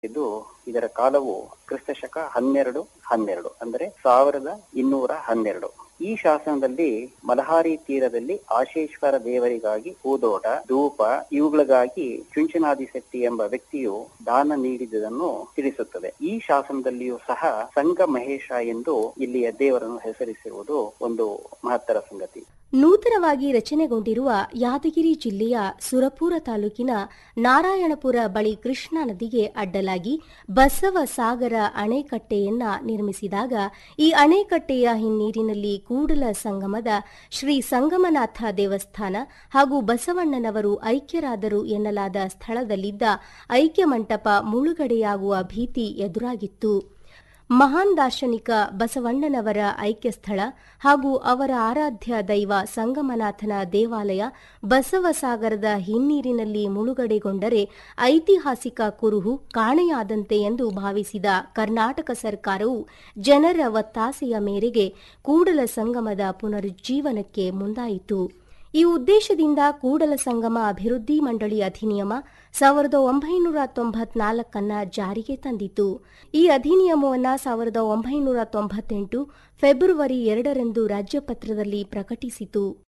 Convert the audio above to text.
ಇದು ಇದರ ಕಾಲವು ಕ್ರಿಸ್ತಶಕ ಹನ್ನೆರಡು ಹನ್ನೆರಡು ಅಂದ್ರೆ ಸಾವಿರದ ಇನ್ನೂರ ಹನ್ನೆರಡು ಈ ಶಾಸನದಲ್ಲಿ ಮಲಹಾರಿ ತೀರದಲ್ಲಿ ಆಶೇಶ್ವರ ದೇವರಿಗಾಗಿ ಹೂದೋಟ ಧೂಪ ಇವುಗಳಿಗಾಗಿ ಚುಂಚನಾದಿಶೆಟ್ಟಿ ಎಂಬ ವ್ಯಕ್ತಿಯು ದಾನ ನೀಡಿದುದನ್ನು ತಿಳಿಸುತ್ತದೆ ಈ ಶಾಸನದಲ್ಲಿಯೂ ಸಹ ಸಂಘ ಮಹೇಶ ಎಂದು ಇಲ್ಲಿಯ ದೇವರನ್ನು ಹೆಸರಿಸಿರುವುದು ಒಂದು ಮಹತ್ತರ ಸಂಗತಿ ನೂತನವಾಗಿ ರಚನೆಗೊಂಡಿರುವ ಯಾದಗಿರಿ ಜಿಲ್ಲೆಯ ಸುರಪುರ ತಾಲೂಕಿನ ನಾರಾಯಣಪುರ ಬಳಿ ಕೃಷ್ಣಾ ನದಿಗೆ ಅಡ್ಡಲಾಗಿ ಬಸವ ಸಾಗರ ಅಣೆಕಟ್ಟೆಯನ್ನ ನಿರ್ಮಿಸಿದಾಗ ಈ ಅಣೆಕಟ್ಟೆಯ ಹಿನ್ನೀರಿನಲ್ಲಿ ಕೂಡಲ ಸಂಗಮದ ಶ್ರೀ ಸಂಗಮನಾಥ ದೇವಸ್ಥಾನ ಹಾಗೂ ಬಸವಣ್ಣನವರು ಐಕ್ಯರಾದರು ಎನ್ನಲಾದ ಸ್ಥಳದಲ್ಲಿದ್ದ ಐಕ್ಯ ಮಂಟಪ ಮುಳುಗಡೆಯಾಗುವ ಭೀತಿ ಎದುರಾಗಿತ್ತು ಮಹಾನ್ ದಾರ್ಶನಿಕ ಬಸವಣ್ಣನವರ ಐಕ್ಯ ಸ್ಥಳ ಹಾಗೂ ಅವರ ಆರಾಧ್ಯ ದೈವ ಸಂಗಮನಾಥನ ದೇವಾಲಯ ಬಸವಸಾಗರದ ಹಿನ್ನೀರಿನಲ್ಲಿ ಮುಳುಗಡೆಗೊಂಡರೆ ಐತಿಹಾಸಿಕ ಕುರುಹು ಕಾಣೆಯಾದಂತೆ ಎಂದು ಭಾವಿಸಿದ ಕರ್ನಾಟಕ ಸರ್ಕಾರವು ಜನರ ಒತ್ತಾಸೆಯ ಮೇರೆಗೆ ಕೂಡಲ ಸಂಗಮದ ಪುನರುಜ್ಜೀವನಕ್ಕೆ ಮುಂದಾಯಿತು ಈ ಉದ್ದೇಶದಿಂದ ಕೂಡಲ ಸಂಗಮ ಅಭಿವೃದ್ಧಿ ಮಂಡಳಿ ಅಧಿನಿಯಮ ಸಾವಿರದ ಒಂಬೈನೂರ ತೊಂಬತ್ನಾಲ್ಕನ್ನ ಜಾರಿಗೆ ತಂದಿತು ಈ ಅಧಿನಿಯಮವನ್ನು ಸಾವಿರದ ಒಂಬೈನೂರ ತೊಂಬತ್ತೆಂಟು ಫೆಬ್ರವರಿ ಎರಡರಂದು ರಾಜ್ಯಪತ್ರದಲ್ಲಿ ಪ್ರಕಟಿಸಿತು